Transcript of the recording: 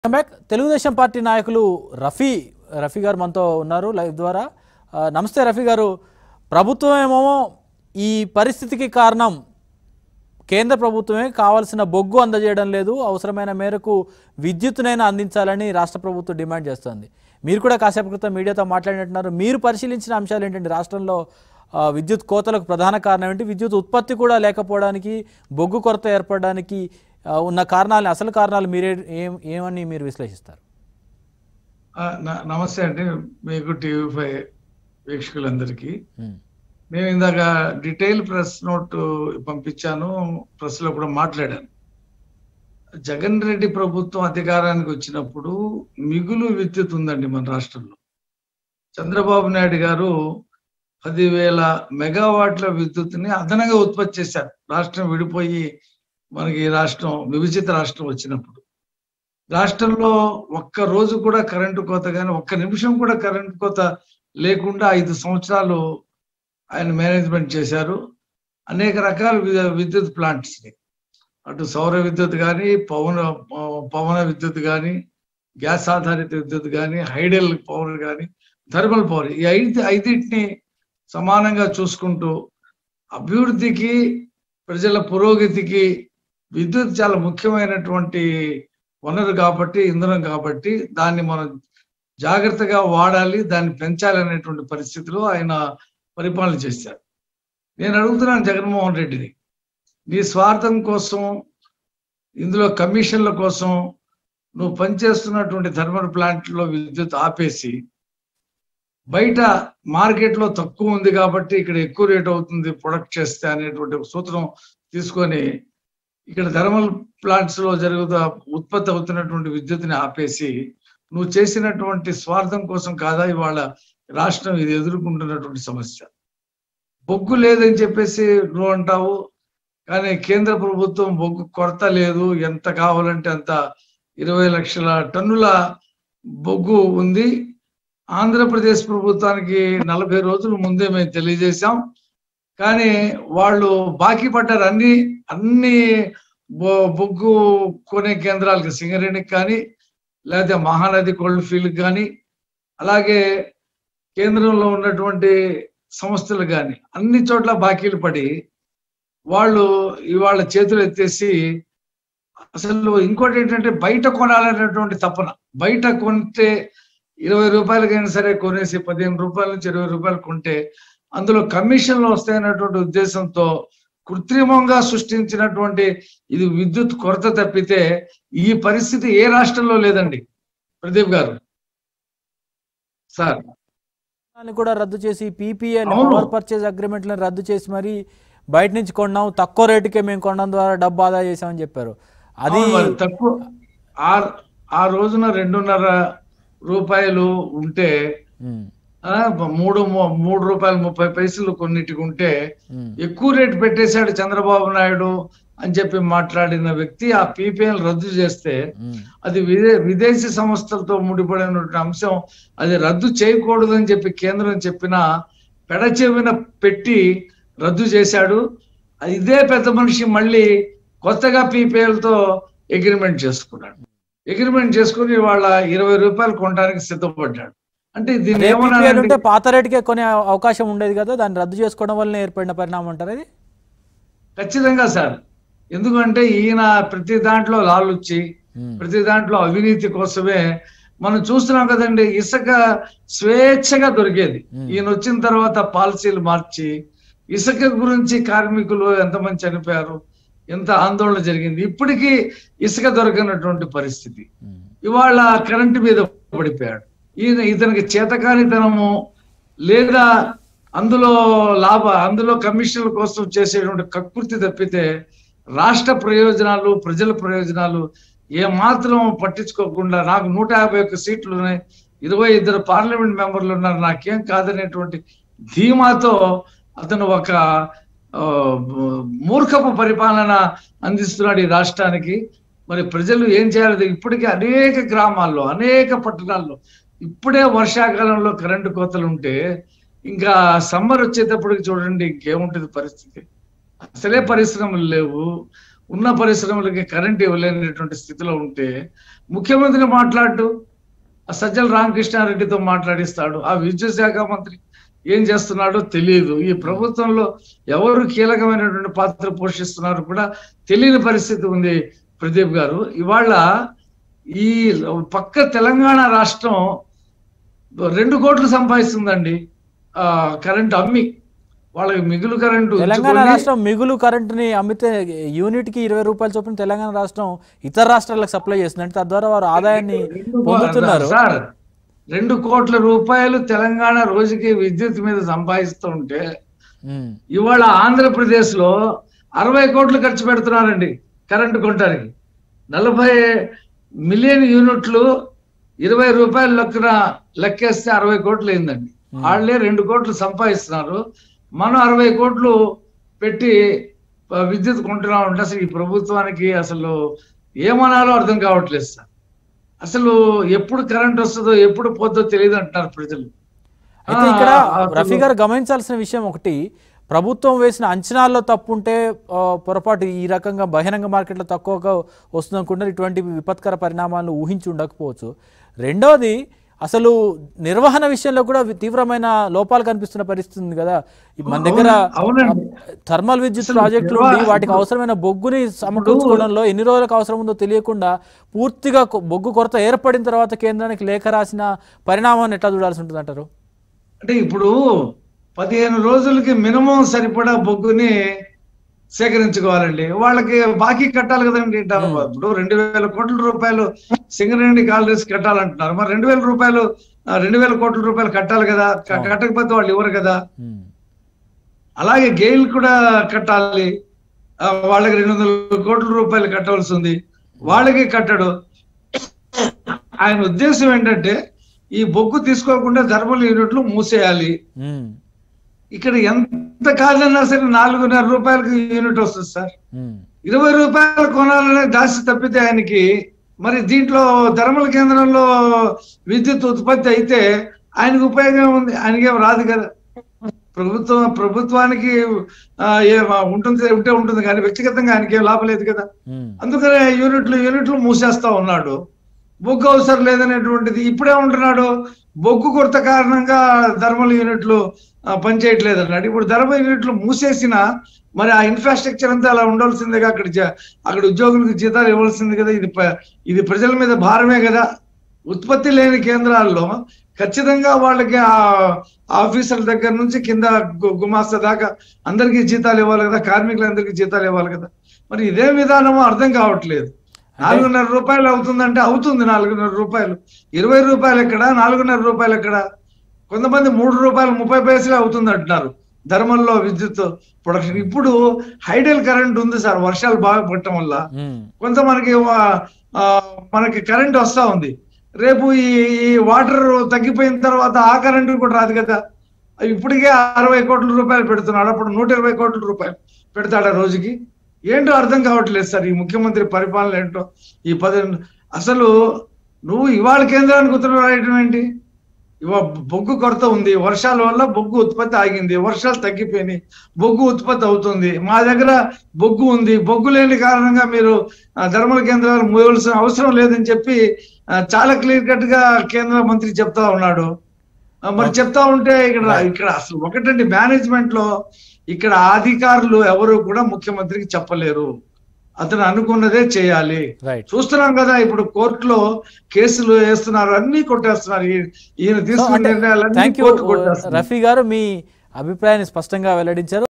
Back Telugu Desam party నాయకులు రఫీ రఫీ గారు మనతో ఉన్నారు లైవ్ ద్వారా ఆ, నమస్తే రఫీ గారు ప్రభుత్వం ఏమో ఈ పరిస్థితికి కారణం కేంద్ర ప్రభుత్వమే కావాల్సిన బొగ్గు అందజేయడం లేదు అవసరమైన మేరకు విద్యుత్తునైనా అందించాలని రాష్ట్ర ప్రభుత్వం డిమాండ్ చేస్తోంది మీరు కూడా కాసేపు క్రితం మీడియాతో మాట్లాడినట్టున్నారు మీరు పరిశీలించిన అంశాలు ఏంటంటే రాష్ట్రంలో ఆ, విద్యుత్ కోతలకు ప్రధాన కారణం ఏంటి విద్యుత్ ఉత్పత్తి కూడా లేకపోవడానికి బొగ్గు కొరత ఏర్పడడానికి ఆ, ఉన్న కారణాలు అసలు కారణాలు మీరే ఏం ఏమని మీరు విశ్లేషిస్తారు ఆ, న- నమస్తే అండి మీకు టీవీ ఫైవ్ వీక్షకులందరికీ ఉమ్, నేను ఇందాక డీటెయిల్ ప్రెస్ నోట్ పంపించాను ప్రెస్ లో కూడా మాట్లాడాను జగన్ రెడ్డి ప్రభుత్వం అధికారానికి వచ్చినప్పుడు మిగులు విద్యుత్ ఉందండి మన రాష్ట్రంలో చంద్రబాబు నాయుడు గారు పదివేల మెగావాట్ల విద్యుత్తుని అదనంగా ఉత్పత్తి చేశారు రాష్ట్రం విడిపోయి మనకి రాష్ట్రం విభజిత రాష్ట్రం వచ్చినప్పుడు రాష్ట్రంలో ఒక్క రోజు కూడా కరెంటు కోత కానీ ఒక్క నిమిషం కూడా కరెంటు కోత లేకుండా ఐదు సంవత్సరాలు ఆయన మేనేజ్మెంట్ చేశారు అనేక రకాల వి- విద్యుత్ ప్లాంట్స్ ని అటు సౌర విద్యుత్ కానీ పవన పవన విద్యుత్ కానీ గ్యాస్ ఆధారిత విద్యుత్ కానీ హైడల్ పవర్ కానీ థర్మల్ పవర్ ఈ ఐదు ఐదింటిని సమానంగా చూసుకుంటూ అభివృద్ధికి ప్రజల పురోగతికి విద్యుత్ చాలా ముఖ్యమైనటువంటి వనరు కాబట్టి ఇంధనం కాబట్టి దాన్ని మనం జాగ్రత్తగా వాడాలి దాన్ని పెంచాలి అనేటువంటి పరిస్థితిలో ఆయన పరిపాలన చేశారు నేను అడుగుతున్నాను జగన్మోహన్ రెడ్డిని నీ స్వార్థం కోసం ఇందులో కమిషన్ల కోసం నువ్వు పనిచేస్తున్నటువంటి థర్మల్ ప్లాంట్లో విద్యుత్ ఆపేసి బయట మార్కెట్లో తక్కువ ఉంది కాబట్టి ఇక్కడ ఎక్కువ రేట్ అవుతుంది ప్రొడక్ట్ చేస్తే అనేటువంటి ఒక సూత్రం తీసుకొని ఇక్కడ థర్మల్ ప్లాంట్స్ లో జరుగుతా ఉత్పత్తి అవుతున్నటువంటి విద్యుత్ని ఆపేసి నువ్వు చేసినటువంటి స్వార్థం కోసం కాదా ఇవాళ రాష్ట్రం ఇది ఎదుర్కొంటున్నటువంటి సమస్య బొగ్గు లేదని చెప్పేసి నువ్వు అంటావు కానీ కేంద్ర ప్రభుత్వం బొగ్గు కొరత లేదు ఎంత కావాలంటే అంత ఇరవై లక్షల టన్నుల బొగ్గు ఉంది ఆంధ్రప్రదేశ్ ప్రభుత్వానికి నలభై రోజుల ముందే మేము తెలియజేశాం కానీ వాళ్ళు బాకీ పడ్డారు అన్ని అన్ని బొ- బొగ్గు కొనే కేంద్రాలకి సింగరేణికి కానీ లేకపోతే మహానది కోల్డ్ ఫీల్డ్ కానీ అలాగే కేంద్రంలో ఉన్నటువంటి సంస్థలు కానీ అన్ని చోట్ల బాకీలు పడి వాళ్ళు ఇవాళ చేతులు ఎత్తేసి అసలు ఇంకోటి ఏంటంటే బయట కొనాలనేటువంటి తపన బయట కొంటే ఇరవై రూపాయలకైనా సరే కొనేసి పదిహేను రూపాయల నుంచి ఇరవై రూపాయలు కొంటే అందులో కమిషన్లు వస్తాయన్నటువంటి ఉద్దేశంతో కృత్రిమంగా సృష్టించినటువంటి ఇది విద్యుత్ కొరత తప్పితే ఈ పరిస్థితి ఏ రాష్ట్రంలో లేదండి ప్రదీప్ గారు సార్ దాన్ని కూడా రద్దు చేసి పీపీఎల్ అవును. పవర్ పర్చేజ్ అగ్రిమెంట్లను రద్దు చేసి మరి బయట నుంచి కొన్నాం తక్కువ రేటుకే మేము కొనడం ద్వారా డబ్బు ఆదా చేసామని చెప్పారు అది అవును మరి తక్కువ ఆ ఆ రోజున రెండున్నర రూపాయలు ఉంటే ఉమ్, ఆ, మూడు ము- మూడు రూపాయలు ముప్పై పైసలు కొన్నిటికి ఉంటే ఉమ్, ఎక్కువ రేటు పెట్టేశాడు చంద్రబాబు నాయుడు అని చెప్పి మాట్లాడిన వ్యక్తి ఆ పీపీఎల్ రద్దు చేస్తే ఉమ్, అది విదే విదేశీ సంస్థలతో ముడిపడినటువంటి అంశం అది రద్దు చేయకూడదు అని చెప్పి కేంద్రం చెప్పిన పెడచెవిన పెట్టి రద్దు చేశాడు ఇదే పెద్ద మనిషి మళ్ళీ కొత్తగా PPL తో అగ్రిమెంట్ చేసుకున్నాడు అగ్రిమెంట్ చేసుకుని వాళ్ళ ఇరవై రూపాయలు కొనడానికి సిద్ధపడ్డాడు అంటే దీన్ని అదే PPL ఏమన్నా ఉంటే పాత రేటుకే కొనే అవకాశం ఉండేది కదా దాన్ని రద్దు చేసుకోవడం వల్ల ఏర్పడిన పరిణామం అంటారు అది ఖచ్చితంగా సార్ ఎందుకంటే ఈయన ప్రతి దాంట్లో లాలుచ్చి ఉమ్, ప్రతి దాంట్లో అవినీతి కోసమే మనం చూస్తున్నాం కదండి ఇసుక స్వేచ్ఛగా దొరికేది Hmm. ఈయన వచ్చిన తర్వాత పాలసీలు మార్చి ఇసుక గురించి కార్మికులు ఎంతమంది చనిపోయారు ఎంత ఆందోళన జరిగింది ఇప్పటికీ ఇసుక దొరకనటువంటి పరిస్థితి ఉమ్, ఇవాళ కరెంటు మీద పడిపోయాడు ఈయన ఇతనికి చేతకానితనము లేదా అందులో లాభ అందులో కమిషన్ల కోసం చేసేటువంటి కక్కుర్తి తప్పితే రాష్ట్ర ప్రయోజనాలు ప్రజల ప్రయోజనాలు ఏ మాత్రం పట్టించుకోకుండా నాకు నూట యాభై ఒక్క సీట్లు ఉన్నాయి ఇరవై ఇద్దరు పార్లమెంట్ మెంబర్లు ఉన్నారు నాకేం కాదనేటువంటి ధీమాతో అతను ఒక ఆ, మూర్ఖపు పరిపాలన అందిస్తున్నాడు ఈ రాష్ట్రానికి మరి ప్రజలు ఏం చేయాలి ఇప్పటికే అనేక గ్రామాల్లో అనేక పట్టణాల్లో ఇప్పుడే వర్షాకాలంలో కరెంటు కోతలు ఉంటే ఇంకా సమ్మర్ వచ్చేటప్పటికి చూడండి ఇంకేముంటుంది పరిస్థితి అసలే పరిశ్రమలు లేవు ఉన్న పరిశ్రమలకి కరెంట్ ఇవ్వలేనటువంటి స్థితిలో ఉంటే ముఖ్యమంత్రి మాట్లాడు ఆ సజ్జల రామకృష్ణారెడ్డితో మాట్లాడిస్తాడు ఆ విద్యుత్ శాఖ మంత్రి ఏం చేస్తున్నాడో తెలియదు ఈ ప్రభుత్వంలో ఎవరు కీలకమైనటువంటి పాత్ర పోషిస్తున్నారు కూడా తెలియని పరిస్థితి ఉంది ప్రదీప్ గారు ఇవాళ ఈ పక్క తెలంగాణ రాష్ట్రం రెండు కోట్లు సంపాదిస్తుందండి ఆ కరెంట్ అమ్మి వాళ్ళకి మిగులు కరెంటు తెలంగాణ ఉంచుకొని- రాష్ట్రం మిగులు కరెంటుని అమ్మితే యూనిట్కి ఇరవై రూపాయల చొప్పున తెలంగాణ రాష్ట్రం ఇతర రాష్ట్రాలకు సప్లై చేస్తుంది అంటే తద్వారా వారు ఆదాయాన్ని రెండు పొందుతున్నారు సార్ రెండు కోట్ల రూపాయలు తెలంగాణ రోజుకి విద్యుత్ మీద సంపాదిస్తూ ఉంటే ఉమ్, ఇవాళ ఆంధ్రప్రదేశ్ లో అరవై కోట్లు ఖర్చు పెడుతున్నారండి కరెంటు కొనడానికి నలభై మిలియన్ యూనిట్లు ఇరవై రూపాయల లెక్కన లెక్కేస్తే అరవై కోట్లు అయిందండి వాళ్ళే రెండు కోట్లు సంపాదిస్తున్నారు మనం అరవై కోట్లు పెట్టి ఆ, విద్యుత్ కొంటున్నాం అంటే అసలు ఈ ప్రభుత్వానికి అసలు ఏమనాలో అర్థం కావట్లేదు సార్ అసలు ఎప్పుడు కరెంట్ వస్తుందో ఎప్పుడు పోతుందో తెలియదు అంటున్నారు ప్రజలు అయితే ఇక్కడ ఆ, అసలు- రఫీ గారు గమనించాల్సిన విషయం ఒకటి ప్రభుత్వం వేసిన అంచనాల్లో తప్పు ఉంటే ఆ, పొరపాటు ఈ రకంగా బహిరంగ మార్కెట్లో తక్కువగా వస్తుందనుకుంటారు ఇటువంటి విపత్కర పరిణామాలను ఊహించి ఉండకపోవచ్చు రెండవది అసలు నిర్వహణ విషయంలో కూడా వి- తీవ్రమైన లోపాలు కనిపిస్తున్న పరిస్థితి ఉంది కదా ఈ మన దగ్గర అవునండి థర్మల్ విద్యుత్ అసలు ప్రాజెక్టులు నిర్వహణ- ఉండి వాటికి అవసరమైన బొగ్గుని సమకూర్చుకోవడంలో ఎన్ని రోజులకు అవసరం ఉందో తెలియకుండా పూర్తిగా కొ- బొగ్గు కొరత ఏర్పడిన తర్వాత కేంద్రానికి లేఖ రాసిన పరిణామాన్ని ఎట్లా చూడాల్సి ఉంటుంది అంటారు అంటే ఇప్పుడు పదిహేను రోజులకి మినిమం సరిపడా బొగ్గుని సేకరించుకోవాలండి వాళ్ళకి బాకీ కట్టాలి కదండి ఇప్పుడు రెండు వేల కోట్ల రూపాయలు సింగరేణి కాలనీస్ కట్టాలంటున్నారు మరి రెండు వేల రూపాయలు ఆ, రెండు వేల కోట్ల రూపాయలు కట్టాలి కదా క- అవును. కట్టకపోతే వాళ్ళు ఇవ్వరు కదా ఉమ్. అలాగే గెయిల్ కూడా కట్టాలి ఆ, వాళ్ళకి రెండు వందల కోట్ల రూపాయలు కట్టవలసి ఉంది వాళ్ళకి కట్టడు ఆయన ఉద్దేశం ఏంటంటే ఈ బొగ్గు తీసుకోకుండా ధర్మల్ యూనిట్లు మూసేయాలి ఉమ్. ఇక్కడ ఎంత కాదన్నా సరే నాలుగున్నర రూపాయలకి యూనిట్ వస్తుంది సార్ ఉమ్. ఇరవై రూపాయలు కొనాలనే దాసి తప్పితే ఆయనకి మరి దీంట్లో ధర్మల కేంద్రంలో విద్యుత్ ఉత్పత్తి అయితే ఆయనకు ఉపయోగం ఉంది ఆయనకేం రాదు కదా ప్రభుత్వం ప్రభుత్వానికి ఆ, ఏ- ఉంటుంది ఉంటే ఉంటుంది కానీ వ్యక్తిగతంగా ఆయనకి ఏం లాభం లేదు కదా ఉమ్. అందుకనే యూనిట్లు యూనిట్లు మూసేస్తా ఉన్నాడు బొగ్గు అవసరం లేదనేటువంటిది ఇప్పుడే ఉంటున్నాడు బొగ్గు కొరత కారణంగా ధర్మల్ యూనిట్లు ఆ, పనిచేయట్లేదు అన్నాడు ఇప్పుడు ధర్మల్ యూనిట్లు మూసేసిన మరి ఆ ఇన్ఫ్రాస్ట్రక్చర్ అంతా అలా ఉండాల్సిందిగా అక్కడ జ- అక్కడ ఉద్యోగులకు జీతాలు ఇవ్వాల్సింది కదా ఇది ప- ఇది ప్రజల మీద భారమే కదా ఉత్పత్తి లేని కేంద్రాల్లో ఖచ్చితంగా వాళ్ళకి ఆ ఆఫీసర్ల దగ్గర నుంచి కింద గు- గుమాస్తా దాకా అందరికీ జీతాలు ఇవ్వాలి కదా కార్మికులందరికీ జీతాలు ఇవ్వాలి కదా మరి ఇదే విధానము అర్థం కావట్లేదు నాలుగున్నర రూపాయలు అవుతుందంటే అవుతుంది నాలుగున్నర రూపాయలు ఇరవై రూపాయలు ఎక్కడ నాలుగున్నర రూపాయలు ఎక్కడ కొంతమంది మూడు రూపాయలు ముప్పై పైసలే అవుతుంది అంటున్నారు ధర్మంలో విద్యుత్ ప్రొడక్షన్ ఇప్పుడు హైడల్ కరెంట్ ఉంది సార్ వర్షాలు బాగా పడటం వల్ల ఉమ్. కొంత మనకి వా- ఆ, మనకి కరెంట్ వస్తా ఉంది రేపు ఈ ఈ వాటర్ తగ్గిపోయిన తర్వాత ఆ కరెంట్ కూడా రాదు కదా ఇప్పటికే అరవై కోట్ల రూపాయలు పెడుతున్నాడు అప్పుడు నూట ఇరవై కోట్ల రూపాయలు పెడతాడా రోజుకి ఏంటో అర్థం కావట్లేదు సార్ ఈ ముఖ్యమంత్రి పరిపాలన ఏంటో ఈ పది అసలు నువ్వు ఇవాళ కేంద్రానికి ఉత్తర్వులు రాయటం ఏంటి ఇవా బొగ్గు కొరత ఉంది వర్షాల వల్ల బొగ్గు ఉత్పత్తి ఆగింది వర్షాలు తగ్గిపోయినాయి బొగ్గు ఉత్పత్తి అవుతుంది మా దగ్గర బొగ్గు ఉంది బొగ్గు లేని కారణంగా మీరు ఆ, ధర్మల కేంద్రాలు మూయవలసిన అవసరం లేదని చెప్పి ఆ, చాలా క్లియర్ కట్ గా కేంద్ర మంత్రి చెప్తా ఉన్నాడు ఆ, మరి చెప్తా ఉంటే ఇక్కడ ఇక్కడ అసలు ఒకటండి మేనేజ్మెంట్ లో ఇక్కడ అధికారులు ఎవరు కూడా ముఖ్యమంత్రికి చెప్పలేరు అతను అనుకున్నదే చేయాలి రైట్ చూస్తున్నాం కదా ఇప్పుడు కోర్టులో కేసులు వేస్తున్నారు అన్ని కొట్టేస్తున్నారు ఈ- ఈయన తీసుకున్న అంటే నిర్ణయాలన్నీ థ్యాంక్ యూ కోర్టు కొట్టేస్తున్నారు రఫీ గారు మీ అభిప్రాయాన్ని స్పష్టంగా వెల్లడించారు